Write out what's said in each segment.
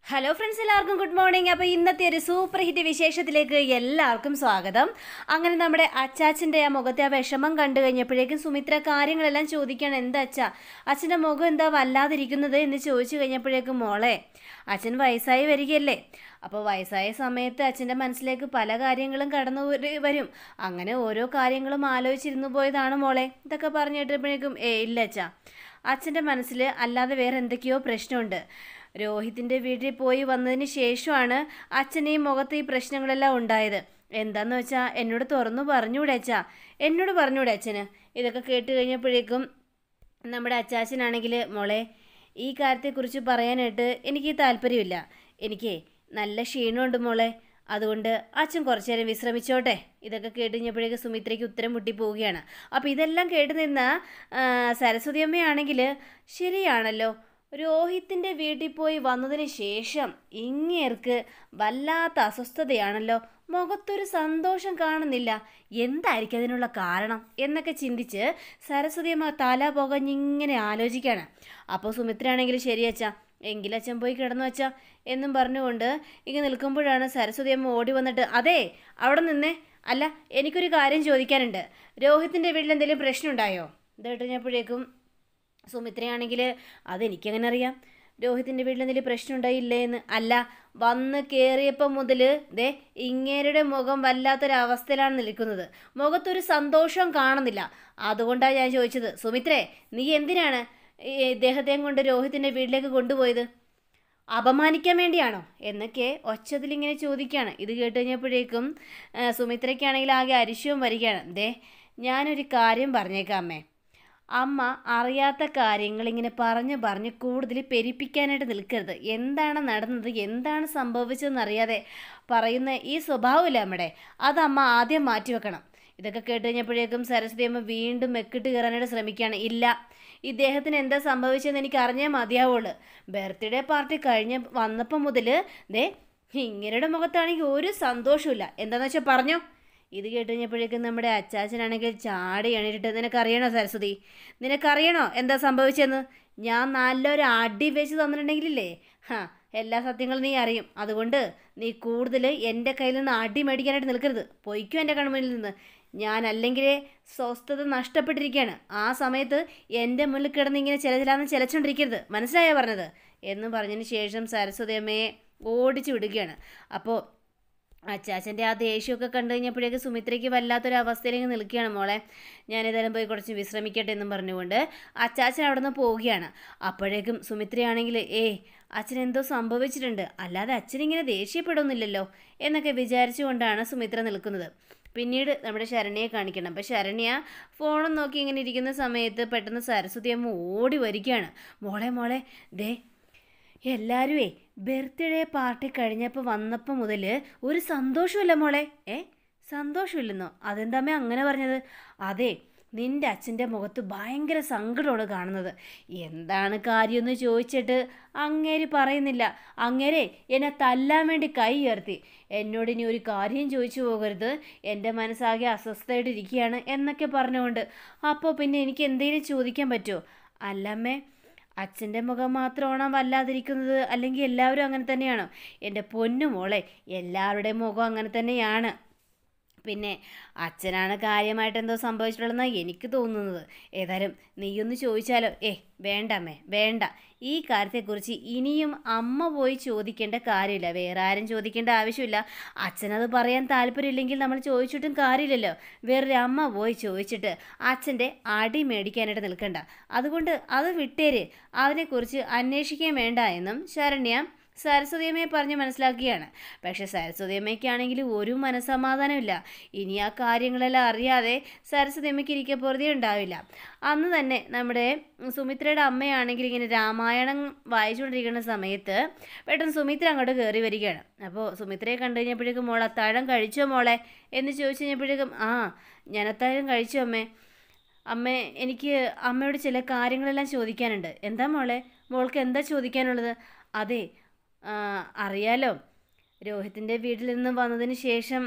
hello friends എല്ലാവർക്കും good morning അപ്പോൾ ഇന്നത്തെ ഒരു സൂപ്പർ ഹിറ്റ് വിശേഷത്തിലേക്ക് എല്ലാവർക്കും സ്വാഗതം അങ്ങനെ നമ്മുടെ അച്ചാച്ചൻ്റെ ആ മുഖത്തെ ആ വിഷമം കണ്ടു കഴിഞ്ഞപ്പോഴേക്കും സുമിത്ര കാര്യങ്ങളെല്ലാം ചോദിക്കുകയാണ് എന്താ അച്ഛാ അച്ഛൻ്റെ മുഖം എന്താ വല്ലാതിരിക്കുന്നത് എന്ന് ചോദിച്ചു കഴിഞ്ഞപ്പോഴേക്കും മോളെ അച്ഛൻ വയസ്സായി വരികയല്ലേ അപ്പോൾ വയസ്സായ സമയത്ത് അച്ഛൻ്റെ മനസ്സിലേക്ക് പല കാര്യങ്ങളും കടന്നു വര- വരും അങ്ങനെ ഓരോ കാര്യങ്ങളും ആലോചിച്ചിരുന്നു പോയതാണ് മോളെ ഇതൊക്കെ പറഞ്ഞു കേട്ടപ്പോഴേക്കും ഏ ഇല്ല അച്ഛാ അച്ഛൻ്റെ മനസ്സിൽ അല്ലാതെ വേറെ എന്തൊക്കെയോ പ്രശ്നമുണ്ട് രോഹിത്തിൻ്റെ വീട്ടിൽ പോയി വന്നതിന് ശേഷമാണ് അച്ഛന് ഈ മുഖത്ത് ഈ പ്രശ്നങ്ങളെല്ലാം ഉണ്ടായത് എന്താന്ന് വെച്ചാൽ എന്നോട് തുറന്നു പറഞ്ഞൂടെ അച്ഛാ എന്നോട് പറഞ്ഞൂടെ അച്ഛന് ഇതൊക്കെ കേട്ട് കഴിഞ്ഞപ്പോഴേക്കും നമ്മുടെ അച്ചാച്ചനാണെങ്കിൽ മോളെ ഈ കാര്യത്തെക്കുറിച്ച് പറയാനായിട്ട് എനിക്ക് താല്പര്യമില്ല എനിക്ക് നല്ല ക്ഷീണമുണ്ട് മോളെ അതുകൊണ്ട് അച്ഛൻ കുറച്ചു നേരം വിശ്രമിച്ചോട്ടെ ഇതൊക്കെ കേട്ട് കഴിഞ്ഞപ്പോഴേക്ക് സുമിത്രയ്ക്ക് ഉത്തരം മുട്ടി പോവുകയാണ് അപ്പോൾ ഇതെല്ലാം കേട്ട് നിന്ന ആ, സരസ്വതി അമ്മയാണെങ്കിൽ ശരിയാണല്ലോ രോഹിത്തിൻ്റെ വീട്ടിൽ പോയി വന്നതിന് ശേഷം ഇങ്ങേർക്ക് വല്ലാത്ത അസ്വസ്ഥതയാണല്ലോ മുഖത്തൊരു സന്തോഷം കാണുന്നില്ല എന്തായിരിക്കും അതിനുള്ള കാരണം എന്നൊക്കെ ചിന്തിച്ച് സരസ്വതിയമ്മ തല പുകഞ്ഞിങ്ങനെ ആലോചിക്കുകയാണ് അപ്പോൾ സുമിത്രയാണെങ്കിൽ ശരിയച്ചാ എങ്കിലച്ഛൻ പോയി കിടന്നു വച്ചാ എന്നും പറഞ്ഞുകൊണ്ട് ഇങ്ങനെ നിൽക്കുമ്പോഴാണ് സരസ്വതി അമ്മ ഓടി വന്നിട്ട് അതെ അവിടെ നിന്നേ അല്ല എനിക്കൊരു കാര്യം ചോദിക്കാനുണ്ട് രോഹിത്തിൻ്റെ വീട്ടിൽ എന്തെങ്കിലും പ്രശ്നമുണ്ടായോ ഇത് കേട്ടുകഴിഞ്ഞപ്പോഴേക്കും സുമിത്രയാണെങ്കിൽ അതെനിക്കങ്ങനെ അറിയാം രോഹിത്തിൻ്റെ വീട്ടിൽ എന്തെങ്കിലും പ്രശ്നം ഉണ്ടായില്ലേ എന്ന് അല്ല വന്ന് കയറിയപ്പം മുതൽ ദേ ഇങ്ങേരുടെ മുഖം വല്ലാത്തൊരവസ്ഥയിലാണ് നിൽക്കുന്നത് മുഖത്തൊരു സന്തോഷം കാണുന്നില്ല അതുകൊണ്ടാണ് ഞാൻ ചോദിച്ചത് സുമിത്രേ നീ എന്തിനാണ് ഈ ഇദ്ദേഹത്തെയും കൊണ്ട് രോഹിത്തിൻ്റെ വീട്ടിലേക്ക് കൊണ്ടുപോയത് അപമാനിക്കാൻ വേണ്ടിയാണോ എന്നൊക്കെ ഒച്ചതിലിങ്ങനെ ചോദിക്കുകയാണ് ഇത് കേട്ട് കഴിഞ്ഞപ്പോഴേക്കും ആ, സുമിത്രയ്ക്കാണെങ്കിൽ ആകെ അരിശവും വരികയാണ് ദേ ഞാനൊരു കാര്യം പറഞ്ഞേക്കാം അമ്മേ അമ്മ അറിയാത്ത കാര്യങ്ങൾ ഇങ്ങനെ പറഞ്ഞ് പറഞ്ഞ് കൂടുതൽ പെരിപ്പിക്കാനായിട്ട് നിൽക്കരുത് എന്താണ് നടന്നത് എന്താണ് സംഭവിച്ചതെന്ന് അറിയാതെ പറയുന്ന ഈ സ്വഭാവമില്ല അമ്മയുടെ അത് അമ്മ ആദ്യം മാറ്റിവെക്കണം ഇതൊക്കെ കേട്ട് കഴിഞ്ഞപ്പോഴേക്കും സരസ്വതി അമ്മ വീണ്ടും മെക്കിട്ട് കയറാനായിട്ട് ശ്രമിക്കുകയാണ് ഇല്ല ഇദ്ദേഹത്തിന് എന്താ സംഭവിച്ചതെന്ന് എനിക്ക് അറിഞ്ഞേ മതിയാവുള്ളൂ ബർത്ത്ഡേ പാർട്ടി കഴിഞ്ഞ് വന്നപ്പോൾ മുതൽ ദേ ഇങ്ങനെയുടെ മുഖത്താണെങ്കിൽ ഒരു സന്തോഷമില്ല എന്താണെന്ന് വെച്ചാൽ പറഞ്ഞോ ഇത് കേട്ട് കഴിഞ്ഞപ്പോഴേക്കും നമ്മുടെ അച്ചാച്ചനാണെങ്കിൽ ചാടി എണീറ്റിട്ട് നിനക്കറിയണോ സരസ്വതി നിനക്കറിയണോ എന്താ സംഭവിച്ചതെന്ന് ഞാൻ നല്ലൊരു അടി വെച്ച് തന്നിട്ടുണ്ടെങ്കിലില്ലേ ഹാ എല്ലാ സത്യങ്ങളും നീ അറിയും അതുകൊണ്ട് നീ കൂടുതൽ എൻ്റെ കയ്യിൽ നിന്ന് അടി മേടിക്കാനായിട്ട് നിൽക്കരുത് പൊയ്ക്കും എൻ്റെ കൺമുന്നിൽ നിന്ന് ഞാൻ അല്ലെങ്കിലേ സ്വസ്ഥത നഷ്ടപ്പെട്ടിരിക്കുകയാണ് ആ സമയത്ത് എൻ്റെ മുന്നിൽ കിടന്ന് ഇങ്ങനെ ചില ചിലാന്ന് ചിലച്ചുകൊണ്ടിരിക്കരുത് മനസ്സിലായോ പറഞ്ഞത് എന്ന് പറഞ്ഞതിന് ശേഷം സരസ്വതി അമ്മയെ ഓടിച്ചു വിടുകയാണ് അപ്പോൾ അച്ചാച്ചൻ്റെ ആ ദേഷ്യമൊക്കെ കണ്ടു കഴിഞ്ഞപ്പോഴേക്ക് സുമിത്രയ്ക്ക് വല്ലാത്തൊരു അവസ്ഥയിലേക്ക് നിൽക്കുകയാണ് മോളെ ഞാൻ ഏതായാലും പോയി കുറച്ച് വിശ്രമിക്കട്ടെ എന്നും പറഞ്ഞുകൊണ്ട് അച്ചാച്ചൻ അവിടെ നിന്ന് പോവുകയാണ് അപ്പോഴേക്കും സുമിത്രയാണെങ്കിൽ ഏ അച്ഛൻ എന്തോ സംഭവിച്ചിട്ടുണ്ട് അല്ലാതെ അച്ഛനിങ്ങനെ ദേഷ്യപ്പെടുന്നില്ലല്ലോ എന്നൊക്കെ വിചാരിച്ചുകൊണ്ടാണ് സുമിത്ര നിൽക്കുന്നത് പിന്നീട് നമ്മുടെ ശരണ്യയെ കാണിക്കണം അപ്പോൾ ശരണ്യ ഫോണും നോക്കി ഇങ്ങനെ ഇരിക്കുന്ന സമയത്ത് പെട്ടെന്ന് സരസ്വതി അമ്മ ഓടി വരികയാണ് മോളെ മോളെ ദേ എല്ലാവരുമേ ബർത്ത്ഡേ പാർട്ടി കഴിഞ്ഞപ്പോൾ വന്നപ്പോൾ മുതൽ ഒരു സന്തോഷമില്ല മോളെ ഏ സന്തോഷമില്ലെന്നോ അതെന്താമ്മേ അങ്ങനെ പറഞ്ഞത് അതെ നിന്റെ അച്ഛൻ്റെ മുഖത്ത് ഭയങ്കര സങ്കടമാണ് കാണുന്നത് എന്താണ് കാര്യമെന്ന് ചോദിച്ചിട്ട് അങ്ങേര് പറയുന്നില്ല അങ്ങേരെ എന്നെ തല്ലാൻ വേണ്ടി കൈ ഉയർത്തി എന്നോട് ഇനി ഒരു കാര്യം ചോദിച്ചു പോകരുത് എൻ്റെ മനസ്സാകെ അസ്വസ്ഥമായിട്ടിരിക്കുകയാണ് എന്നൊക്കെ പറഞ്ഞുകൊണ്ട് അപ്പോൾ പിന്നെ എനിക്ക് എന്തെങ്കിലും ചോദിക്കാൻ പറ്റുമോ അല്ലമ്മേ അച്ഛൻ്റെ മുഖം മാത്രമാണോ വല്ലാതിരിക്കുന്നത് അല്ലെങ്കിൽ എല്ലാവരും അങ്ങനെ തന്നെയാണോ എൻ്റെ പൊന്നു മോളെ എല്ലാവരുടെയും മുഖം അങ്ങനെ തന്നെയാണ് പിന്നെ അച്ഛനാണ് കാര്യമായിട്ട് എന്തോ സംഭവിച്ചിട്ടുള്ളതെന്നാണ് എനിക്ക് തോന്നുന്നത് ഏതായാലും നീയൊന്ന് ചോദിച്ചാലോ ഏ വേണ്ട അമ്മേ വേണ്ട ഈ കാര്യത്തെക്കുറിച്ച് ഇനിയും അമ്മ പോയി ചോദിക്കേണ്ട കാര്യമില്ല വേറെ ആരും ചോദിക്കേണ്ട ആവശ്യമില്ല അച്ഛനത് പറയാൻ താല്പര്യമില്ലെങ്കിൽ നമ്മൾ ചോദിച്ചിട്ടും കാര്യമില്ലല്ലോ വേറൊരു അമ്മ പോയി ചോദിച്ചിട്ട് അച്ഛൻ്റെ അടി മേടിക്കാനായിട്ട് നിൽക്കണ്ട അതുകൊണ്ട് അത് വിട്ടേര് അതിനെക്കുറിച്ച് അന്വേഷിക്കാൻ വേണ്ട എന്നും ശരണ്യ സരസ്വതിയമ്മയെ പറഞ്ഞ് മനസ്സിലാക്കുകയാണ് പക്ഷെ സരസ്വതിയമ്മയ്ക്കാണെങ്കിൽ ഒരു മനസ്സമാധാനമില്ല ഇനി ആ കാര്യങ്ങളെല്ലാം അറിയാതെ സരസ്വതിയമ്മയ്ക്ക് ഇരിക്കെ പൊറുതി ഉണ്ടാവില്ല അന്ന് തന്നെ നമ്മുടെ സുമിത്രയുടെ അമ്മയാണെങ്കിൽ ഇങ്ങനെ രാമായണം വായിച്ചുകൊണ്ടിരിക്കുന്ന സമയത്ത് പെട്ടെന്ന് സുമിത്ര അങ്ങോട്ട് കയറി വരികയാണ് അപ്പോൾ സുമിത്രയെ കണ്ടു കഴിഞ്ഞപ്പോഴേക്കും മോൾ അത്താഴം കഴിച്ചോ മോളെ എന്ന് ചോദിച്ചു കഴിഞ്ഞപ്പോഴേക്കും ആ ഞാൻ അത്താഴം കഴിച്ചു അമ്മേ അമ്മ എനിക്ക് അമ്മയോട് ചില കാര്യങ്ങളെല്ലാം ചോദിക്കാനുണ്ട് എന്താ മോളെ മോൾക്ക് എന്താ ചോദിക്കാനുള്ളത് അതെ ആ, അറിയാലോ രോഹിത്തിൻ്റെ വീട്ടിൽ നിന്ന് വന്നതിന് ശേഷം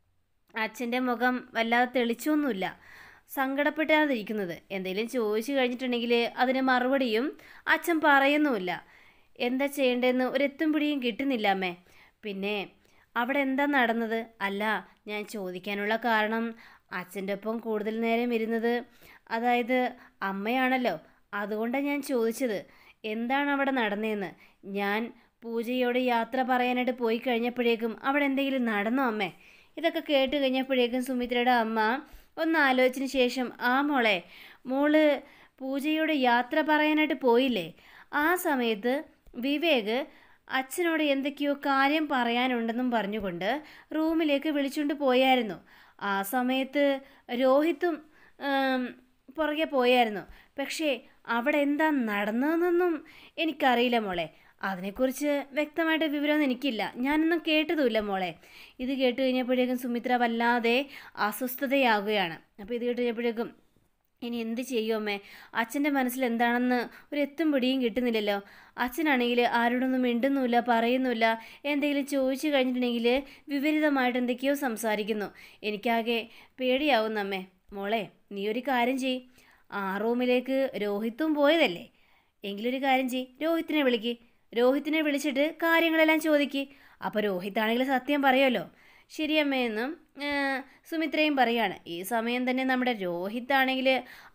അച്ഛൻ്റെ മുഖം വല്ലാതെ തെളിച്ചൊന്നുമില്ല സങ്കടപ്പെട്ടാണ് ഇരിക്കുന്നത് എന്തെങ്കിലും ചോദിച്ചു കഴിഞ്ഞിട്ടുണ്ടെങ്കിൽ അതിന് മറുപടിയും അച്ഛൻ പറയുന്നുമില്ല എന്താ ചെയ്യേണ്ടതെന്ന് ഒരെത്തും പിടിയും കിട്ടുന്നില്ല അമ്മേ പിന്നെ അവിടെ എന്താ നടന്നത് അല്ല ഞാൻ ചോദിക്കാനുള്ള കാരണം അച്ഛൻ്റെ ഒപ്പം കൂടുതൽ നേരം ഇരുന്നത് അതായത് അമ്മയാണല്ലോ അതുകൊണ്ടാണ് ഞാൻ ചോദിച്ചത് എന്താണ് അവിടെ നടന്നതെന്ന് ഞാൻ പൂജയോട് യാത്ര പറയാനായിട്ട് പോയി കഴിഞ്ഞപ്പോഴേക്കും അവിടെ എന്തെങ്കിലും നടന്നോ അമ്മേ ഇതൊക്കെ കേട്ട് കഴിഞ്ഞപ്പോഴേക്കും സുമിത്രയുടെ അമ്മ ഒന്ന് ആലോചിച്ചതിന് ശേഷം ആ മോളെ മോള് പൂജയോട് യാത്ര പറയാനായിട്ട് പോയില്ലേ ആ സമയത്ത് വിവേക് അച്ഛനോട് എന്തൊക്കെയോ കാര്യം പറയാനുണ്ടെന്നും പറഞ്ഞുകൊണ്ട് റൂമിലേക്ക് വിളിച്ചുകൊണ്ട് പോയായിരുന്നു ആ സമയത്ത് രോഹിത്തും ഉം, പുറകെ പോയായിരുന്നു പക്ഷേ അവിടെ എന്താ നടന്നതെന്നൊന്നും എനിക്കറിയില്ല മോളെ അതിനെക്കുറിച്ച് വ്യക്തമായിട്ട് വിവരമൊന്നും എനിക്കില്ല ഞാനൊന്നും കേട്ടതുമില്ല മോളെ ഇത് കേട്ട് കഴിഞ്ഞപ്പോഴേക്കും സുമിത്ര വല്ലാതെ അസ്വസ്ഥതയാകുകയാണ് അപ്പോൾ ഇത് കേട്ട് കഴിഞ്ഞപ്പോഴേക്കും ഇനി എന്ത് ചെയ്യും അമ്മേ അച്ഛൻ്റെ മനസ്സിൽ എന്താണെന്ന് ഒരു എത്തും പിടിയും കിട്ടുന്നില്ലല്ലോ അച്ഛനാണെങ്കിൽ ആരോടൊന്നും മിണ്ടുന്നുമില്ല പറയുന്നുമില്ല എന്തെങ്കിലും ചോദിച്ചു കഴിഞ്ഞിട്ടുണ്ടെങ്കിൽ വിപരീതമായിട്ട് എന്തൊക്കെയോ സംസാരിക്കുന്നു എനിക്കാകെ പേടിയാവുന്നു അമ്മേ മോളെ നീ ഒരു കാര്യം ചെയ് ആ റൂമിലേക്ക് രോഹിത്തും പോയതല്ലേ എങ്കിലൊരു കാര്യം ചെയ് രോഹിത്തിനെ വിളിക്ക് രോഹിത്തിനെ വിളിച്ചിട്ട് കാര്യങ്ങളെല്ലാം ചോദിക്ക് അപ്പോൾ രോഹിത്താണെങ്കിൽ സത്യം പറയുമല്ലോ ശരിയമ്മയെന്നും ആ, സുമിത്രയും പറയാണ് ഈ സമയം തന്നെ നമ്മുടെ രോഹിത്താണെങ്കിൽ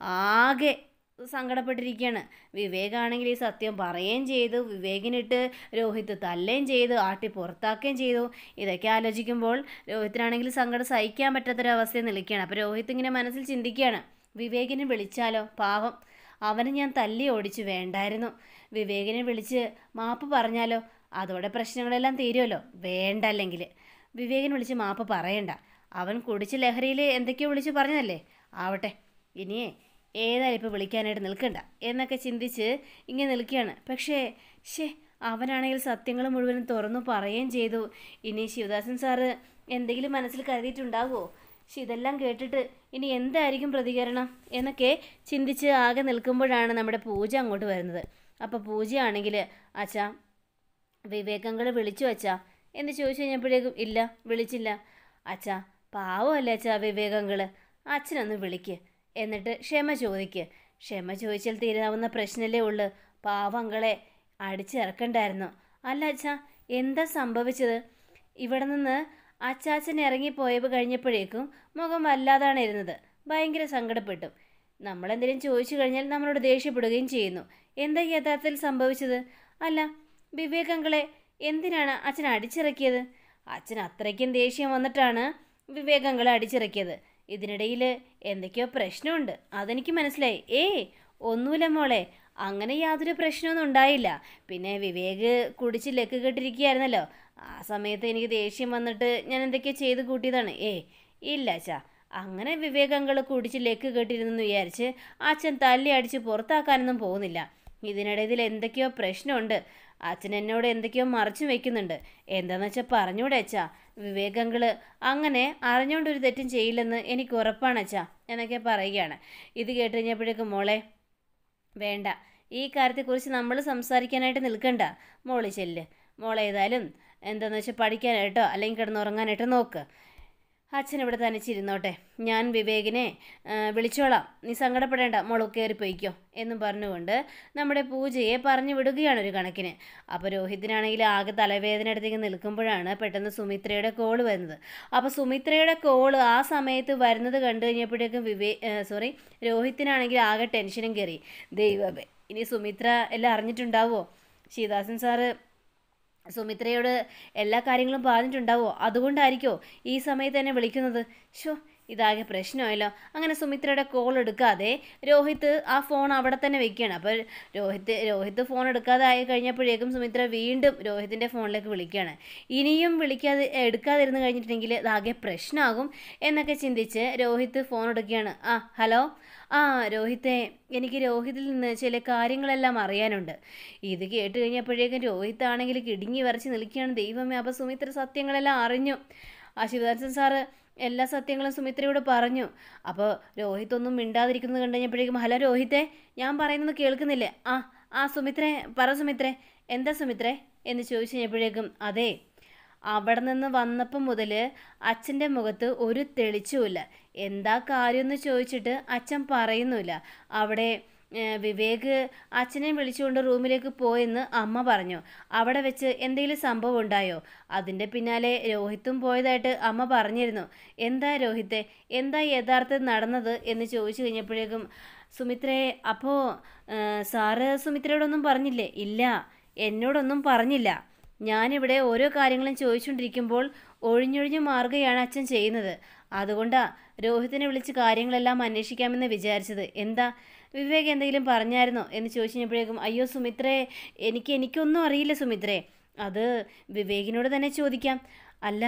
ആകെ സങ്കടപ്പെട്ടിരിക്കുകയാണ് വിവേകാണെങ്കിൽ ഈ സത്യം പറയുകയും ചെയ്തു വിവേകിനിട്ട് രോഹിത്ത് തല്ലുകയും ചെയ്തു ആട്ടി പുറത്താക്കുകയും ചെയ്തു ഇതൊക്കെ ആലോചിക്കുമ്പോൾ രോഹിത്തിനാണെങ്കിൽ സങ്കടം സഹിക്കാൻ പറ്റാത്തൊരവസ്ഥയിൽ നിൽക്കുകയാണ് അപ്പോൾ രോഹിത്ത് ഇങ്ങനെ മനസ്സിൽ ചിന്തിക്കുകയാണ് വിവേകിനെ വിളിച്ചാലോ പാവം അവന് ഞാൻ തല്ലി ഓടിച്ചു വേണ്ടായിരുന്നു വിവേകിനെ വിളിച്ച് മാപ്പ് പറഞ്ഞാലോ അതോടെ പ്രശ്നങ്ങളെല്ലാം തീരുമല്ലോ വേണ്ട അല്ലെങ്കിൽ വിവേകിനെ വിളിച്ച് മാപ്പ് പറയണ്ട അവൻ കുടിച്ച് ലഹരിയിൽ എന്തൊക്കെയോ വിളിച്ച് പറഞ്ഞതല്ലേ ആവട്ടെ ഇനിയേ ഏതായാലും ഇപ്പോൾ വിളിക്കാനായിട്ട് നിൽക്കണ്ട എന്നൊക്കെ ചിന്തിച്ച് ഇങ്ങനെ നിൽക്കുകയാണ് പക്ഷേ ഷേ അവനാണെങ്കിൽ സത്യങ്ങൾ മുഴുവനും തുറന്നു പറയുകയും ചെയ്തു ഇനി ശിവദാസൻ സാറ് എന്തെങ്കിലും മനസ്സിൽ കരുതിയിട്ടുണ്ടാകുമോ പക്ഷെ ഇതെല്ലാം കേട്ടിട്ട് ഇനി എന്തായിരിക്കും പ്രതികരണം എന്നൊക്കെ ചിന്തിച്ച് ആകെ നിൽക്കുമ്പോഴാണ് നമ്മുടെ പൂജ അങ്ങോട്ട് വരുന്നത് അപ്പോൾ പൂജയാണെങ്കിൽ അച്ഛാ വിവേകങ്ങൾ വിളിച്ചു അച്ഛാ എന്ന് ചോദിച്ചു കഴിഞ്ഞപ്പോഴേക്കും ഇല്ല വിളിച്ചില്ല അച്ഛാ പാവമല്ലേ അച്ഛാ വിവേകങ്ങൾ അച്ഛനൊന്ന് വിളിക്ക് എന്നിട്ട് ക്ഷമ ചോദിക്ക് ക്ഷമ ചോദിച്ചാൽ തീരാവുന്ന പ്രശ്നമല്ലേ ഉള്ളു പാവങ്ങളെ അടിച്ചിറക്കണ്ടായിരുന്നു അല്ല അച്ഛാ എന്താ സംഭവിച്ചത് ഇവിടെ നിന്ന് അച്ചാച്ചൻ ഇറങ്ങിപ്പോയപ്പോൾ കഴിഞ്ഞപ്പോഴേക്കും മുഖം വല്ലാതാണ് ഇരുന്നത് ഭയങ്കര സങ്കടപ്പെട്ടു നമ്മളെന്തെങ്കിലും ചോദിച്ചു കഴിഞ്ഞാൽ നമ്മളോട് ദേഷ്യപ്പെടുകയും ചെയ്യുന്നു എന്താ യഥാർത്ഥത്തിൽ സംഭവിച്ചത് അല്ല വിവേകങ്ങളെ എന്തിനാണ് അച്ഛൻ അടിച്ചിറക്കിയത് അച്ഛൻ അത്രയ്ക്കും ദേഷ്യം വന്നിട്ടാണ് വിവേകങ്ങളെ അടിച്ചിറക്കിയത് ഇതിനിടയിൽ എന്തൊക്കെയോ പ്രശ്നമുണ്ട് അതെനിക്ക് മനസ്സിലായി ഏയ് ഒന്നുമില്ല മോളെ അങ്ങനെ യാതൊരു പ്രശ്നമൊന്നും ഉണ്ടായില്ല പിന്നെ വിവേക് കുടിച്ച് ലക്ക് കെട്ടിരിക്കുകയായിരുന്നല്ലോ ആ സമയത്ത് എനിക്ക് ദേഷ്യം വന്നിട്ട് ഞാൻ എന്തൊക്കെയോ ചെയ്ത് കൂട്ടിയതാണ് ഏയ് ഇല്ല അച്ഛാ അങ്ങനെ വിവേകങ്ങൾ കുടിച്ച് ലെക്ക് കെട്ടിരുന്നെന്ന് വിചാരിച്ച് അച്ഛൻ തല്ലി അടിച്ച് പുറത്താക്കാനൊന്നും പോകുന്നില്ല ഇതിനിടെ ഇതിൽ എന്തൊക്കെയോ പ്രശ്നമുണ്ട് അച്ഛൻ എന്നോട് എന്തൊക്കെയോ മറച്ചു വെക്കുന്നുണ്ട് എന്താന്ന് വെച്ചാൽ പറഞ്ഞൂടെ അച്ഛാ വിവേകങ്ങള് അങ്ങനെ അറിഞ്ഞുകൊണ്ടൊരു തെറ്റും ചെയ്യില്ലെന്ന് എനിക്ക് ഉറപ്പാണ് അച്ഛാ എന്നൊക്കെ പറയുകയാണ് ഇത് കേട്ട് കഴിഞ്ഞപ്പോഴേക്കും മോളെ വേണ്ട ഈ കാര്യത്തെക്കുറിച്ച് നമ്മൾ സംസാരിക്കാനായിട്ട് നിൽക്കണ്ട മോള് ചെല്ല് മോളെ ഏതായാലും എന്താണെന്ന് വെച്ചാൽ പഠിക്കാനായിട്ടോ അല്ലെങ്കിൽ കിടന്നുറങ്ങാനായിട്ടോ നോക്ക് അച്ഛൻ ഇവിടെ തനിച്ചിരുന്നോട്ടെ ഞാൻ വിവേകിനെ ആ, വിളിച്ചോളാം നീ സങ്കടപ്പെടേണ്ട മോള് കയറി പൊയ്ക്കോ എന്നും പറഞ്ഞുകൊണ്ട് നമ്മുടെ പൂജയെ പറഞ്ഞു വിടുകയാണ് ഒരു കണക്കിന് അപ്പോൾ രോഹിത്തിനാണെങ്കിൽ ആകെ തലവേദന എടുത്തേക്ക് നിൽക്കുമ്പോഴാണ് പെട്ടെന്ന് സുമിത്രയുടെ കോള് വരുന്നത് അപ്പോൾ സുമിത്രയുടെ കോള് ആ സമയത്ത് വരുന്നത് കണ്ടു കഴിഞ്ഞപ്പോഴേക്കും വിവേ സോറി രോഹിത്തിനാണെങ്കിൽ ആകെ ടെൻഷനും കയറി ദൈവമേ ഇനി സുമിത്ര എല്ലാം അറിഞ്ഞിട്ടുണ്ടാവുമോ ശിവദാസൻ സാറ് സുമിത്രയോട് എല്ലാ കാര്യങ്ങളും പറഞ്ഞിട്ടുണ്ടാവോ അതുകൊണ്ടായിരിക്കോ ഈ സമയത്ത് തന്നെ വിളിക്കുന്നത് ഷോ ഇതാകെ പ്രശ്നമായല്ലോ അങ്ങനെ സുമിത്രയുടെ കോൾ എടുക്കാതെ രോഹിത്ത് ആ ഫോൺ അവിടെ തന്നെ വെക്കുകയാണ് അപ്പോൾ രോഹിത്ത് രോഹിത്ത് ഫോൺ എടുക്കാതെ ആയി കഴിഞ്ഞപ്പോഴേക്കും സുമിത്ര വീണ്ടും രോഹിത്തിൻ്റെ ഫോണിലേക്ക് വിളിക്കുകയാണ് ഇനിയും വിളിക്കാതെ എടുക്കാതിരുന്ന് കഴിഞ്ഞിട്ടുണ്ടെങ്കിൽ ഇതാകെ പ്രശ്നമാകും എന്നൊക്കെ ചിന്തിച്ച് രോഹിത്ത് ഫോൺ എടുക്കുകയാണ് ആ ഹലോ ആ രോഹിത്തെ എനിക്ക് രോഹിതിൽ നിന്ന് ചില കാര്യങ്ങളെല്ലാം അറിയാനുണ്ട് ഇത് കേട്ട് കഴിഞ്ഞപ്പോഴേക്കും രോഹിത് ആണെങ്കിൽ കിടുങ്ങി വരച്ച് നിൽക്കുകയാണ് ദൈവമേ അപ്പോൾ സുമിത്ര സത്യങ്ങളെല്ലാം അറിഞ്ഞു ആ ശിവദാസൻ സാറ് എല്ലാ സത്യങ്ങളും സുമിത്രയോട് പറഞ്ഞു അപ്പോൾ രോഹിത് ഒന്നും മിണ്ടാതിരിക്കുന്നത് കണ്ടു കഴിഞ്ഞപ്പോഴേക്കും ഹലോ രോഹിത്തെ ഞാൻ പറയുന്നത് കേൾക്കുന്നില്ലേ ആ ആ സുമിത്രേ പറ സുമിത്രേ എന്താ സുമിത്രേ എന്ന് ചോദിച്ചു കഴിഞ്ഞപ്പോഴേക്കും അതെ അവിടെ നിന്ന് വന്നപ്പം മുതൽ അച്ഛൻ്റെ മുഖത്ത് ഒരു തെളിച്ചുമില്ല എന്താ കാര്യമെന്ന് ചോദിച്ചിട്ട് അച്ഛൻ പറയുന്നില്ല അവിടെ ഏ, വിവേക് അച്ഛനെ വിളിച്ചുകൊണ്ട് റൂമിലേക്ക് പോയെന്ന് അമ്മ പറഞ്ഞു അവിടെ വെച്ച് എന്തെങ്കിലും സംഭവം ഉണ്ടായോ അതിൻ്റെ പിന്നാലെ രോഹിത്തും പോയതായിട്ട് അമ്മ പറഞ്ഞിരുന്നു എന്താ രോഹിത്തെ എന്താ യഥാർത്ഥത്തിൽ നടന്നത് എന്ന് ചോദിച്ചു കഴിഞ്ഞപ്പോഴേക്കും സുമിത്രയെ അപ്പോൾ സാറ് സുമിത്രയോടൊന്നും പറഞ്ഞില്ലേ ഇല്ല എന്നോടൊന്നും പറഞ്ഞില്ല ഞാനിവിടെ ഓരോ കാര്യങ്ങളും ചോദിച്ചുകൊണ്ടിരിക്കുമ്പോൾ ഒഴിഞ്ഞൊഴിഞ്ഞു മാറുകയാണ് അച്ഛൻ ചെയ്യുന്നത് അതുകൊണ്ടാ രോഹിത്തിനെ വിളിച്ച് കാര്യങ്ങളെല്ലാം അന്വേഷിക്കാമെന്ന് വിചാരിച്ചത് എന്താ വിവേക് എന്തെങ്കിലും പറഞ്ഞായിരുന്നോ എന്ന് ചോദിച്ചു കഴിഞ്ഞപ്പോഴേക്കും അയ്യോ സുമിത്രേ എനിക്ക് എനിക്കൊന്നും അറിയില്ല സുമിത്രേ അത് വിവേകിനോട് തന്നെ ചോദിക്കാം അല്ല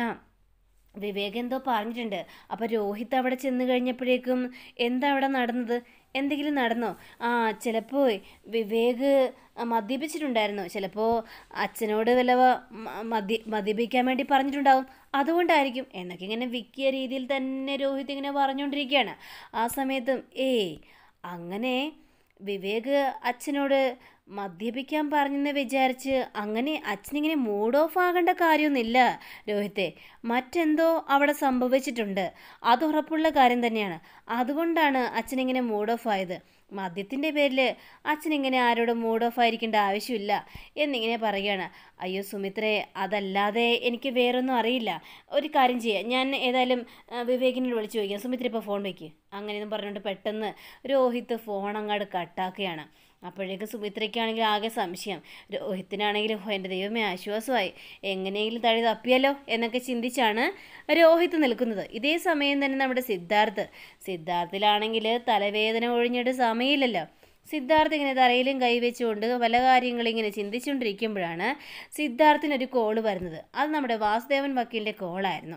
വിവേക് എന്തോ പറഞ്ഞിട്ടുണ്ട് അപ്പോൾ രോഹിത് അവിടെ ചെന്ന് കഴിഞ്ഞപ്പോഴേക്കും എന്താ അവിടെ നടന്നത് എന്തെങ്കിലും നടന്നോ ആ ചിലപ്പോൾ വിവേക് മദ്യപിച്ചിട്ടുണ്ടായിരുന്നു ചിലപ്പോൾ അച്ഛനോട് വല്ല മ- മദ്യ മദ്യപിക്കാൻ വേണ്ടി പറഞ്ഞിട്ടുണ്ടാവും അതുകൊണ്ടായിരിക്കും എന്നൊക്കെ ഇങ്ങനെ വിക്കിയ രീതിയിൽ തന്നെ രോഹിത് ഇങ്ങനെ പറഞ്ഞുകൊണ്ടിരിക്കുകയാണ് ആ സമയത്തും ഏയ് അങ്ങനെ വിവേക് അച്ഛനോട് മദ്യപിക്കാൻ പറഞ്ഞെന്ന് വിചാരിച്ച് അങ്ങനെ അച്ഛനിങ്ങനെ മൂഡ് ഓഫ് ആകേണ്ട കാര്യമൊന്നുമില്ല രോഹിത്തെ മറ്റെന്തോ അവിടെ സംഭവിച്ചിട്ടുണ്ട് അത് ഉറപ്പുള്ള കാര്യം തന്നെയാണ് അതുകൊണ്ടാണ് അച്ഛനിങ്ങനെ മൂഡ് ഓഫ് ആയത് മദ്യത്തിൻ്റെ പേരിൽ അച്ഛനിങ്ങനെ ആരോടും മൂഡ് ഓഫ് ആയിരിക്കേണ്ട ആവശ്യമില്ല എന്നിങ്ങനെ പറയുകയാണ് അയ്യോ സുമിത്രേ അതല്ലാതെ എനിക്ക് വേറൊന്നും അറിയില്ല ഒരു കാര്യം ചെയ്യാം ഞാൻ ഏതായാലും ആ, വിവേകിനോട് വിളിച്ചു ചോദിക്കാം സുമിത്ര ഇപ്പോൾ ഫോൺ വയ്ക്ക് അങ്ങനെയൊന്നും പറഞ്ഞുകൊണ്ട് പെട്ടെന്ന് രോഹിത്ത് ഫോൺ അങ്ങോട്ട് കട്ടാക്കുകയാണ് അപ്പോഴേക്ക് സുമിത്രയ്ക്കാണെങ്കിൽ ആകെ സംശയം രോഹിത്തിനാണെങ്കിലും "ഹോ, എൻ്റെ ദൈവമേ ആശ്വാസമായി എങ്ങനെയെങ്കിലും തഴി തപ്പിയല്ലോ എന്നൊക്കെ ചിന്തിച്ചാണ് രോഹിത്ത് നിൽക്കുന്നത് ഇതേ സമയം തന്നെ നമ്മുടെ സിദ്ധാർത്ഥ് സിദ്ധാർത്ഥിലാണെങ്കിൽ തലവേദന ഒഴിഞ്ഞിട്ട് സമയമില്ലല്ലോ സിദ്ധാർത്ഥ് ഇങ്ങനെ തലയിലും കൈവച്ചുകൊണ്ട് പല കാര്യങ്ങളും ഇങ്ങനെ ചിന്തിച്ചുകൊണ്ടിരിക്കുമ്പോഴാണ് സിദ്ധാർത്ഥിനൊരു കോള് വരുന്നത് അത് നമ്മുടെ വാസുദേവൻ വക്കീലിൻ്റെ കോളായിരുന്നു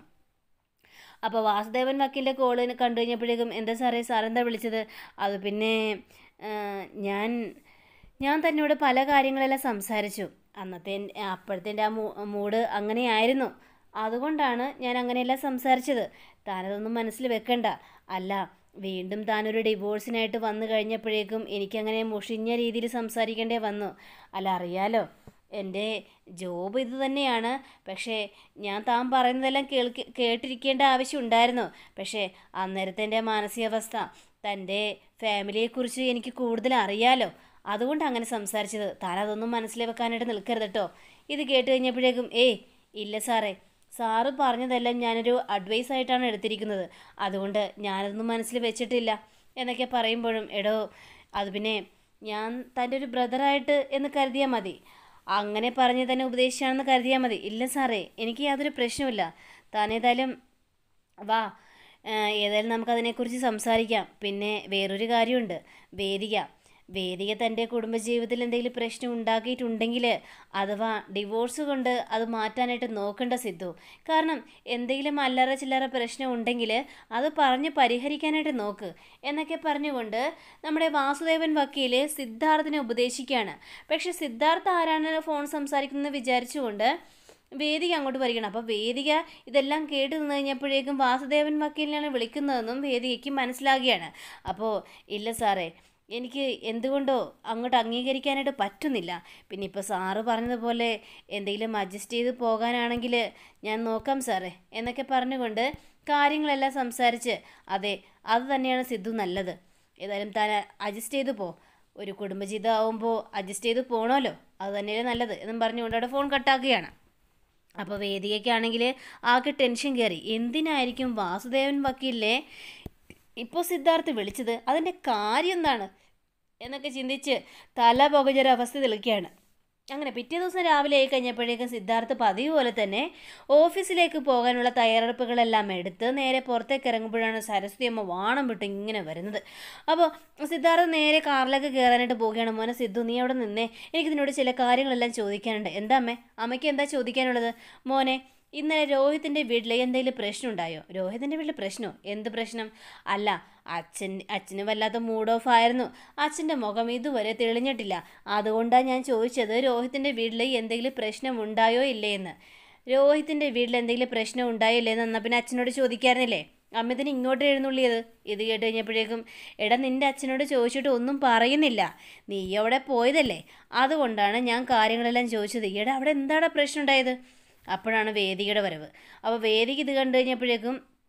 അപ്പോൾ വാസുദേവൻ വക്കീലിൻ്റെ കോള് കണ്ടു കഴിഞ്ഞപ്പോഴേക്കും എന്താ സാറേ സാറെന്താ വിളിച്ചത് അത് പിന്നെ ആ, ഞാൻ ഞാൻ തന്നോട് പല കാര്യങ്ങളെല്ലാം സംസാരിച്ചു അന്നത്തെ എൻ- അപ്പോഴത്തെ എൻ്റെ ആ മൂ മൂഡ് അങ്ങനെയായിരുന്നു അതുകൊണ്ടാണ് ഞാൻ അങ്ങനെയെല്ലാം സംസാരിച്ചത് താനതൊന്നും മനസ്സിൽ വെക്കണ്ട അല്ല വീണ്ടും താനൊരു ഡിവോഴ്സിനായിട്ട് വന്നു കഴിഞ്ഞപ്പോഴേക്കും എനിക്കങ്ങനെ മുഷിഞ്ഞ രീതിയിൽ സംസാരിക്കേണ്ടേ വന്നു അല്ല അറിയാലോ എൻ്റെ ജോബ് ഇത് തന്നെയാണ് പക്ഷേ ഞാൻ താൻ പറയുന്നതെല്ലാം കേൾക്കി കേട്ടിരിക്കേണ്ട ആവശ്യം ഉണ്ടായിരുന്നു പക്ഷേ അന്നേരത്തെ എൻ്റെ മാനസികാവസ്ഥ തൻ്റെ ഫാമിലിയെക്കുറിച്ച് എനിക്ക് കൂടുതൽ അറിയാലോ അതുകൊണ്ട് അങ്ങനെ സംസാരിച്ചത് താൻ അതൊന്നും മനസ്സിൽ വെക്കാനായിട്ട് നിൽക്കരുത് കേട്ടോ ഇത് കേട്ട് കഴിഞ്ഞപ്പോഴേക്കും ഏയ് ഇല്ല സാറേ സാറ് പറഞ്ഞതെല്ലാം ഞാനൊരു അഡ്വൈസ് ആയിട്ടാണ് എടുത്തിരിക്കുന്നത് അതുകൊണ്ട് ഞാനതൊന്നും മനസ്സിൽ വെച്ചിട്ടില്ല എന്നൊക്കെ പറയുമ്പോഴും എടോ അത് പിന്നെ ഞാൻ തൻ്റെ ഒരു ബ്രദറായിട്ട് എന്ന് കരുതിയാൽ മതി അങ്ങനെ പറഞ്ഞ് തന്നെ ഉപദേശിച്ചാണെന്ന് കരുതിയാൽ മതി ഇല്ല സാറേ എനിക്ക് യാതൊരു പ്രശ്നവുമില്ല താനേതായാലും വാ ആ, ഏതായാലും നമുക്കതിനെക്കുറിച്ച് സംസാരിക്കാം പിന്നെ വേറൊരു കാര്യമുണ്ട് വേദിക വേദിക തൻ്റെ കുടുംബജീവിതത്തിൽ എന്തെങ്കിലും പ്രശ്നം ഉണ്ടാക്കിയിട്ടുണ്ടെങ്കിൽ അഥവാ ഡിവോഴ്സ് കൊണ്ട് അത് മാറ്റാനായിട്ട് നോക്കണ്ട സിദ്ധു കാരണം എന്തെങ്കിലും അല്ലറ ചില്ലറ പ്രശ്നം ഉണ്ടെങ്കിൽ അത് പറഞ്ഞ് പരിഹരിക്കാനായിട്ട് നോക്ക് എന്നൊക്കെ പറഞ്ഞുകൊണ്ട് നമ്മുടെ വാസുദേവൻ വക്കീൽ സിദ്ധാർത്ഥിനെ ഉപദേശിക്കുകയാണ് പക്ഷെ സിദ്ധാർത്ഥ ആരാണ് ഫോൺ സംസാരിക്കുന്നത് വിചാരിച്ചുകൊണ്ട് വേദിക അങ്ങോട്ട് വരികയാണ് അപ്പോൾ വേദിക ഇതെല്ലാം കേട്ട് നിന്ന് കഴിഞ്ഞപ്പോഴേക്കും വാസുദേവൻ വക്കീലിനാണ് വിളിക്കുന്നതെന്നും വേദികയ്ക്ക് മനസ്സിലാകുകയാണ് അപ്പോൾ ഇല്ല സാറേ എനിക്ക് എന്തുകൊണ്ടോ അങ്ങോട്ട് അംഗീകരിക്കാനായിട്ട് പറ്റുന്നില്ല പിന്നെ ഇപ്പോൾ സാറ് പറഞ്ഞതുപോലെ എന്തെങ്കിലും അഡ്ജസ്റ്റ് ചെയ്ത് പോകാനാണെങ്കിൽ ഞാൻ നോക്കാം സാറേ എന്നൊക്കെ പറഞ്ഞുകൊണ്ട് കാര്യങ്ങളെല്ലാം സംസാരിച്ച് അതെ അത് തന്നെയാണ് സിദ്ധു നല്ലത് ഏതായാലും താൻ അഡ്ജസ്റ്റ് ചെയ്ത് പോ ഒരു കുടുംബജീവിതം ആവുമ്പോൾ അഡ്ജസ്റ്റ് ചെയ്ത് പോകണമല്ലോ അത് തന്നെയല്ലേ നല്ലത് എന്നും പറഞ്ഞുകൊണ്ട് അവിടെ ഫോൺ കട്ടാക്കുകയാണ് അപ്പോൾ വേദികയ്ക്കാണെങ്കിൽ ആകെ ടെൻഷൻ കയറി എന്തിനായിരിക്കും വാസുദേവൻ വക്കീലിനെ ഇപ്പോൾ സിദ്ധാർത്ഥ് വിളിച്ചത് അതിൻ്റെ കാര്യം എന്താണ് എന്നൊക്കെ ചിന്തിച്ച് തല പുകഞ്ഞൊരവസ്ഥ തെളിക്കുകയാണ് അങ്ങനെ പിറ്റേ ദിവസം രാവിലെ ആയി കഴിഞ്ഞപ്പോഴേക്കും സിദ്ധാർത്ഥ് പതിവ് പോലെ തന്നെ ഓഫീസിലേക്ക് പോകാനുള്ള തയ്യാറെടുപ്പുകളെല്ലാം എടുത്ത് നേരെ പുറത്തേക്ക് ഇറങ്ങുമ്പോഴാണ് സരസ്വതി അമ്മ വാണം വിട്ട് ഇങ്ങനെ വരുന്നത് അപ്പോൾ സിദ്ധാർത്ഥ് നേരെ കാറിലേക്ക് കയറാനായിട്ട് പോവുകയാണ് മോനെ സിദ്ധു നീ അവിടെ നിന്നേ എനിക്ക് നിന്നോട് ചില കാര്യങ്ങളെല്ലാം ചോദിക്കാനുണ്ട് എന്താ അമ്മേ അമ്മയ്ക്ക് എന്താ ചോദിക്കാനുള്ളത് മോനെ ഇന്നലെ രോഹിത്തിൻ്റെ വീട്ടിൽ എന്തെങ്കിലും പ്രശ്നം ഉണ്ടായോ രോഹിത്തിൻ്റെ വീട്ടിൽ പ്രശ്നമോ എന്ത് പ്രശ്നം അല്ല അച്ഛൻ അച്ഛന് വല്ലാത്ത മൂഡ് ഓഫ് ആയിരുന്നു അച്ഛൻ്റെ മുഖം ഇതുവരെ തെളിഞ്ഞിട്ടില്ല അതുകൊണ്ടാണ് ഞാൻ ചോദിച്ചത് രോഹിത്തിൻ്റെ വീട്ടിൽ എന്തെങ്കിലും പ്രശ്നം ഉണ്ടായോ ഇല്ലേ എന്ന് രോഹിത്തിൻ്റെ വീട്ടിൽ എന്തെങ്കിലും പ്രശ്നം ഉണ്ടായോ ഇല്ലേ എന്ന് എന്നാൽ പിന്നെ അച്ഛനോട് ചോദിക്കാറുന്നില്ലേ അമ്മ ഇതിന് ഇങ്ങോട്ട് എഴുന്നള്ളിയത് ഇത് കേട്ട് കഴിഞ്ഞപ്പോഴേക്കും എടാ നിൻ്റെ അച്ഛനോട് ചോദിച്ചിട്ട് ഒന്നും പറയുന്നില്ല നീ അവിടെ പോയതല്ലേ അതുകൊണ്ടാണ് ഞാൻ കാര്യങ്ങളെല്ലാം ചോദിച്ചത് എടാ അവിടെ എന്താണ് പ്രശ്നം ഉണ്ടായത് അപ്പോഴാണ് വേദികയുടെ വരവ് അപ്പോൾ വേദിക ഇത് കണ്ടു കഴിഞ്ഞപ്പോഴേക്കും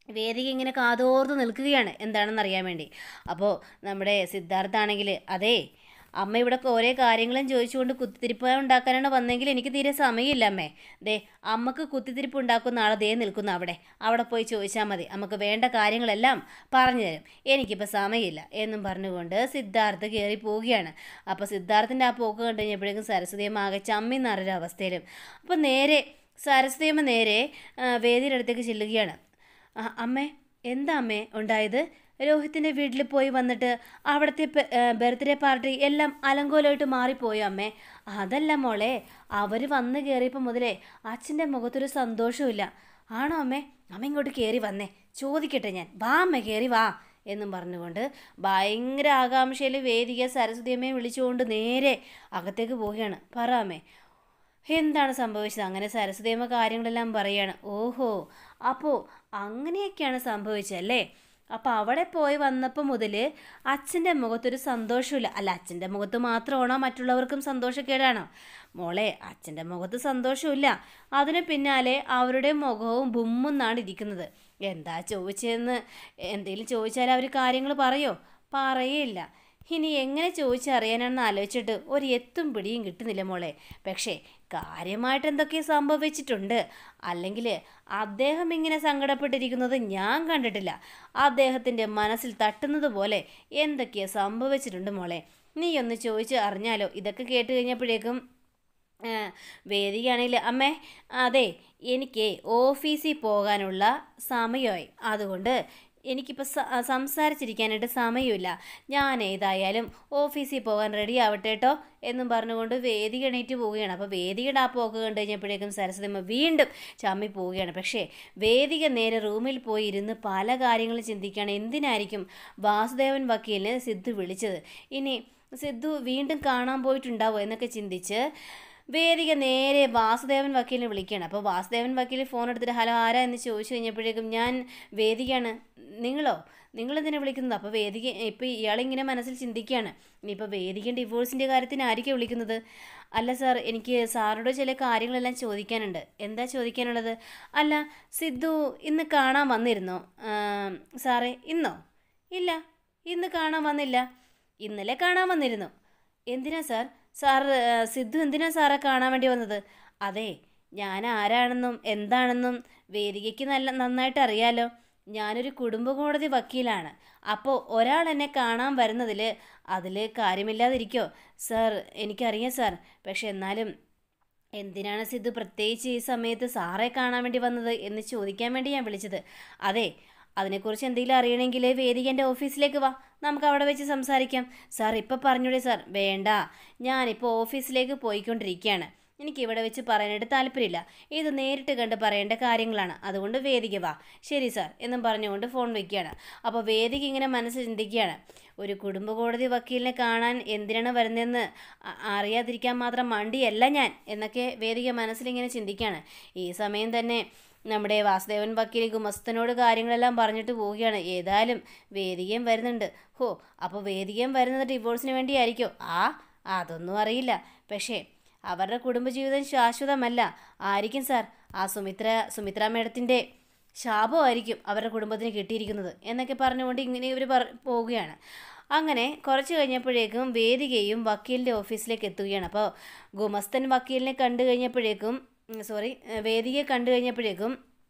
വേദിക ഇങ്ങനെ കാതോർത്ത് നിൽക്കുകയാണ് എന്താണെന്ന് അറിയാൻ വേണ്ടി അപ്പോൾ നമ്മുടെ സിദ്ധാർത്ഥ ആണെങ്കിൽ അതേ അമ്മ ഇവിടെ ഓരോ കാര്യങ്ങളും ചോദിച്ചുകൊണ്ട് കുത്തിത്തിരിപ്പ് ഉണ്ടാക്കാനാണ് വന്നെങ്കിൽ എനിക്ക് തീരെ സമയമില്ല അമ്മേ ദേ അമ്മക്ക് കുത്തിത്തിരിപ്പ് ഉണ്ടാക്കുന്ന ആൾ ദേ നിൽക്കുന്നു അവിടെ അവിടെ പോയി ചോദിച്ചാൽ മതി നമുക്ക് വേണ്ട കാര്യങ്ങളെല്ലാം പറഞ്ഞു തരും എനിക്കിപ്പോൾ സമയമില്ല എന്നും പറഞ്ഞുകൊണ്ട് സിദ്ധാർത്ഥ് കയറി പോവുകയാണ് അപ്പോൾ സിദ്ധാർത്ഥിൻ്റെ ആ പോക്ക് കണ്ടു കഴിഞ്ഞപ്പോഴേക്കും സരസ്വതിയമ്മ ആകെ ചമ്മി നിറഞ്ഞ അവസ്ഥയിലും അപ്പോൾ നേരെ സരസ്വതിയമ്മ നേരെ ആ, വേദിയുടെ അടുത്തേക്ക് ചെല്ലുകയാണ് ആ, അമ്മേ എന്താ അമ്മേ ഉണ്ടായത് രോഹിത്തിൻ്റെ വീട്ടിൽ പോയി വന്നിട്ട് അവിടുത്തെ ബർത്ത്ഡേ പാർട്ടി എല്ലാം അലങ്കോലമായിട്ട് മാറിപ്പോയോ അമ്മേ അതല്ല മോളെ അവർ വന്ന് കയറിയപ്പോൾ മുതലേ അച്ഛൻ്റെ മുഖത്തൊരു സന്തോഷമില്ല ആണോ അമ്മേ അമ്മ ഇങ്ങോട്ട് കയറി വന്നേ ചോദിക്കട്ടെ ഞാൻ വാ അമ്മ കയറി വാ എന്നും പറഞ്ഞുകൊണ്ട് ഭയങ്കര ആകാംക്ഷയിൽ വേദിക സരസ്വതിയമ്മയെ വിളിച്ചുകൊണ്ട് നേരെ അകത്തേക്ക് പോവുകയാണ് പറ അമ്മേ എന്താണ് സംഭവിച്ചത് അങ്ങനെ സരസ്വതിയമ്മ കാര്യങ്ങളെല്ലാം പറയാണ് ഓഹോ അപ്പോൾ അങ്ങനെയൊക്കെയാണ് സംഭവിച്ചല്ലേ അപ്പോൾ അവിടെ പോയി വന്നപ്പോൾ മുതൽ അച്ഛൻ്റെ മുഖത്തൊരു സന്തോഷമില്ല അല്ല അച്ഛൻ്റെ മുഖത്ത് മാത്രമാണോ മറ്റുള്ളവർക്കും സന്തോഷക്കേടാണോ മോളെ അച്ഛൻ്റെ മുഖത്ത് സന്തോഷമില്ല അതിന് പിന്നാലെ അവരുടെ മുഖവും ബുമ്മെന്നാണ് ഇരിക്കുന്നത് എന്താ ചോദിച്ചതെന്ന് എന്തെങ്കിലും ചോദിച്ചാൽ അവർ കാര്യങ്ങൾ പറയോ പറയില്ല ഇനി എങ്ങനെ ചോദിച്ചറിയാനാണെന്ന് ആലോചിച്ചിട്ട് ഒരു എത്തും പിടിയും കിട്ടുന്നില്ല മോളെ പക്ഷേ കാര്യമായിട്ട് എന്തൊക്കെ സംഭവിച്ചിട്ടുണ്ട് അല്ലെങ്കിൽ അദ്ദേഹം ഇങ്ങനെ സങ്കടപ്പെട്ടിരിക്കുന്നത് ഞാൻ കണ്ടിട്ടില്ല അദ്ദേഹത്തിൻ്റെ മനസ്സിൽ തട്ടുന്നത് പോലെ എന്തൊക്കെയോ സംഭവിച്ചിട്ടുണ്ട് മോളെ നീ ഒന്ന് ചോദിച്ച് അറിഞ്ഞാലോ ഇതൊക്കെ കേട്ട് കഴിഞ്ഞപ്പോഴേക്കും ആ, വേദികയാണെങ്കിൽ അമ്മേ അതെ എനിക്ക് ഓഫീസിൽ പോകാനുള്ള സമയമായി അതുകൊണ്ട് എനിക്കിപ്പോൾ സ- സംസാരിച്ചിരിക്കാനായിട്ട് സമയമില്ല ഞാൻ ഏതായാലും ഓഫീസിൽ പോകാൻ റെഡി ആവട്ടെ കേട്ടോ എന്നും പറഞ്ഞുകൊണ്ട് വേദിക എണീറ്റ് പോവുകയാണ് അപ്പോൾ വേദികയുടെ ആ പോക്ക് കണ്ടു കഴിഞ്ഞപ്പോഴേക്കും സരസ്വതിമ്മ വീണ്ടും ചമ്മി പോവുകയാണ് പക്ഷേ വേദിക നേരെ റൂമിൽ പോയി ഇരുന്ന് പല കാര്യങ്ങളും ചിന്തിക്കുകയാണ് എന്തിനായിരിക്കും വാസുദേവൻ വക്കീലിനെ സിദ്ധു വിളിച്ചത് ഇനി സിദ്ധു വീണ്ടും കാണാൻ പോയിട്ടുണ്ടാവോ എന്നൊക്കെ ചിന്തിച്ച് വേദിക നേരെ വാസുദേവൻ വക്കീലിനെ വിളിക്കുകയാണ് അപ്പോൾ വാസുദേവൻ വക്കീൽ ഫോൺ എടുത്തിട്ട് ഹലോ ആരാ എന്ന് ചോദിച്ചു കഴിഞ്ഞപ്പോഴേക്കും ഞാൻ വേദികയാണ് നിങ്ങളോ നിങ്ങളെന്തിനാ വിളിക്കുന്നത് അപ്പോൾ വേദിക ഇപ്പോൾ ഇയാളിങ്ങനെ മനസ്സിൽ ചിന്തിക്കുകയാണ് ഇനിയിപ്പോൾ വേദിക ഡിവോഴ്സിൻ്റെ കാര്യത്തിനായിരിക്കും വിളിക്കുന്നത് അല്ല സാർ എനിക്ക് സാറിനോട് ചില കാര്യങ്ങളെല്ലാം ചോദിക്കാനുണ്ട് എന്താ ചോദിക്കാനുള്ളത് അല്ല സിദ്ധു ഇന്ന് കാണാൻ വന്നിരുന്നോ ആം, സാറേ ഇന്നോ ഇല്ല ഇന്ന് കാണാൻ വന്നില്ല ഇന്നലെ കാണാൻ വന്നിരുന്നു എന്തിനാ സാർ സാർ ആ, സിദ്ധു എന്തിനാ സാറെ കാണാൻ വേണ്ടി വന്നത് അതെ ഞാൻ ആരാണെന്നും എന്താണെന്നും വേദികയ്ക്ക് നല്ല നന്നായിട്ട് അറിയാലോ ഞാനൊരു കുടുംബ കോടതി വക്കീലാണ് അപ്പോൾ ഒരാൾ എന്നെ കാണാൻ വരുന്നതിൽ അതിൽ കാര്യമില്ലാതിരിക്കോ സാർ എനിക്കറിയാം സാർ പക്ഷെ എന്നാലും എന്തിനാണ് സിദ്ധു പ്രത്യേകിച്ച് ഈ സമയത്ത് സാറെ കാണാൻ വേണ്ടി വന്നത് എന്ന് ചോദിക്കാൻ വേണ്ടി ഞാൻ വിളിച്ചത് അതെ അതിനെക്കുറിച്ച് എന്തെങ്കിലും അറിയണമെങ്കിൽ വേദിക എൻ്റെ ഓഫീസിലേക്ക് വാ നമുക്ക് അവിടെ വെച്ച് സംസാരിക്കാം സാർ ഇപ്പം പറഞ്ഞൂടെ സാർ വേണ്ട ഞാനിപ്പോൾ ഓഫീസിലേക്ക് പോയിക്കൊണ്ടിരിക്കുകയാണ് എനിക്ക് ഇവിടെ വെച്ച് പറയാനായിട്ട് താല്പര്യമില്ല ഇത് നേരിട്ട് കണ്ട് പറയേണ്ട കാര്യങ്ങളാണ് അതുകൊണ്ട് വേദിക വാ ശരി സാർ എന്നും പറഞ്ഞുകൊണ്ട് ഫോൺ വയ്ക്കുകയാണ് അപ്പോൾ വേദിക ഇങ്ങനെ മനസ്സ് ചിന്തിക്കുകയാണ് ഒരു കുടുംബ കോടതി വക്കീലിനെ കാണാൻ എന്തിനാണ് വരുന്നതെന്ന് അ- അറിയാതിരിക്കാൻ മാത്രം മണ്ടിയല്ല ഞാൻ എന്നൊക്കെ വേദിക മനസ്സിലിങ്ങനെ ചിന്തിക്കുകയാണ് ഈ സമയം തന്നെ നമ്മുടെ വാസുദേവൻ വക്കീൽ ഗുമസ്തനോട് കാര്യങ്ങളെല്ലാം പറഞ്ഞിട്ട് പോവുകയാണ് ഏതായാലും വേദികയും വരുന്നുണ്ട് ഹോ അപ്പോൾ വേദികയും വരുന്നത് ഡിവോഴ്സിന് വേണ്ടിയായിരിക്കും ആ അതൊന്നും അറിയില്ല പക്ഷേ അവരുടെ കുടുംബജീവിതം ശാശ്വതമല്ല ആയിരിക്കും സാർ ആ സുമിത്ര സുമിത്ര മേഡത്തിൻ്റെ ശാപമായിരിക്കും അവരുടെ കുടുംബത്തിന് കിട്ടിയിരിക്കുന്നത് എന്നൊക്കെ പറഞ്ഞുകൊണ്ട് ഇങ്ങനെ ഇവർ പറ പോവുകയാണ് അങ്ങനെ കുറച്ച് കഴിഞ്ഞപ്പോഴേക്കും വേദികയും വക്കീലിൻ്റെ ഓഫീസിലേക്ക് എത്തുകയാണ് അപ്പോൾ ഗുമസ്തൻ വക്കീലിനെ കണ്ടു കഴിഞ്ഞപ്പോഴേക്കും സോറി വേദികയെ കണ്ടു കഴിഞ്ഞപ്പോഴേക്കും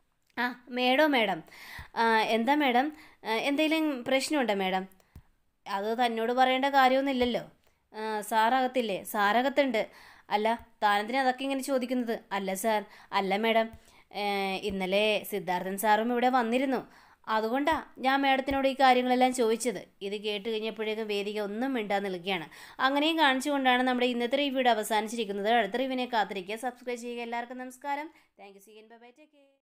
ആ മേഡോ മേഡം ആ, എന്താ മേഡം ആ, എന്തെങ്കിലും പ്രശ്നമുണ്ടോ മേഡം അത് തന്നോട് പറയേണ്ട കാര്യമൊന്നുമില്ലല്ലോ ആ, സാറകത്തില്ലേ സാറകത്തുണ്ട് അല്ല താനെന്തിനാ അതൊക്കെ ഇങ്ങനെ ചോദിക്കുന്നത് അല്ല സാർ അല്ല മേഡം ഏ, ഇന്നലെ സിദ്ധാർത്ഥൻ സാറും ഇവിടെ വന്നിരുന്നു അതുകൊണ്ടാ ഞാൻ മേഡത്തിനോട് ഈ കാര്യങ്ങളെല്ലാം ചോദിച്ചത് ഇത് കേട്ട് കഴിഞ്ഞപ്പോഴേക്കും വേദിക ഒന്നും മിണ്ടാൻ നിൽക്കുകയാണ് അങ്ങനെയും കാണിച്ചുകൊണ്ടാണ് നമ്മുടെ ഇന്നത്തെ റിവ്യൂടെ അവസാനിച്ചിരിക്കുന്നത് അടുത്ത റിവ്യൂവിനെ കാത്തിരിക്കുക സബ്സ്ക്രൈബ് ചെയ്യുക എല്ലാവർക്കും നമസ്കാരം thank you C N bye take care